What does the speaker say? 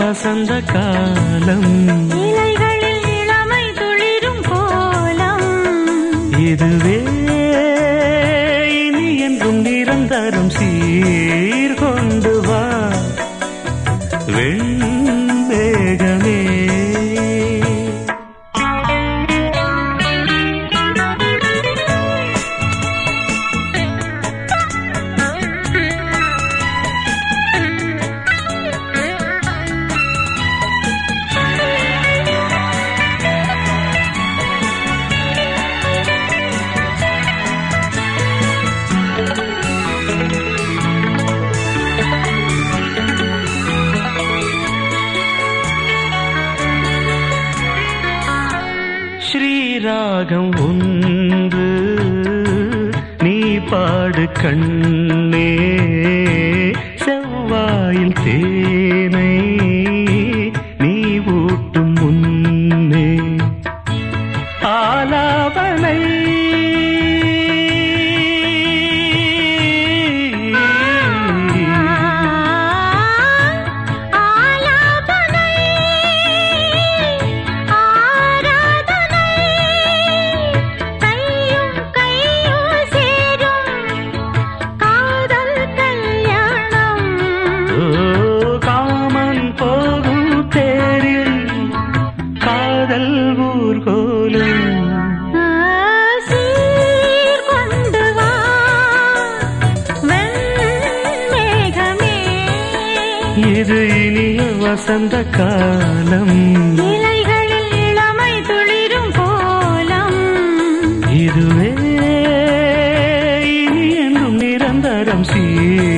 வசந்த காலம் இலைகளில் இளமை துளிரும் கோலம் இதுவே இனி என்றும் நிரந்தரம் சீர்கொண்டு வா வெண்மேகமே ஸ்ரீராகம் ஒன்று நீ பாடு கண்ணே செவ்வாயில் தேனை நீ ஊட்டும் முன்னே ஆலாபனை ஆலாபனை ஆராதனை கையும் கையும் சேரும் காதல் கல்யாணம் ஓ, காமன் போகும் தேரில் காதல் ஊர்கோலும் சீர் கொண்டு வா வெண்மேகமே இது இனிய வசந்த காலம் இலைகளில் இளமை துளிரும் கோலம் இதுவே இனி என்றும் நிரந்தரம் சீர்